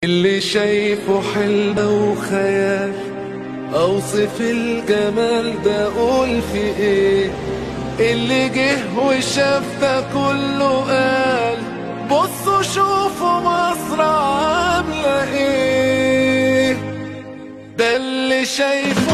اللي شايفه حلم وخيال اوصف الجمال ده اقول في ايه اللي جه وشاف ده كله قال بصوا شوفوا مصر عامله ايه ده اللي شايفه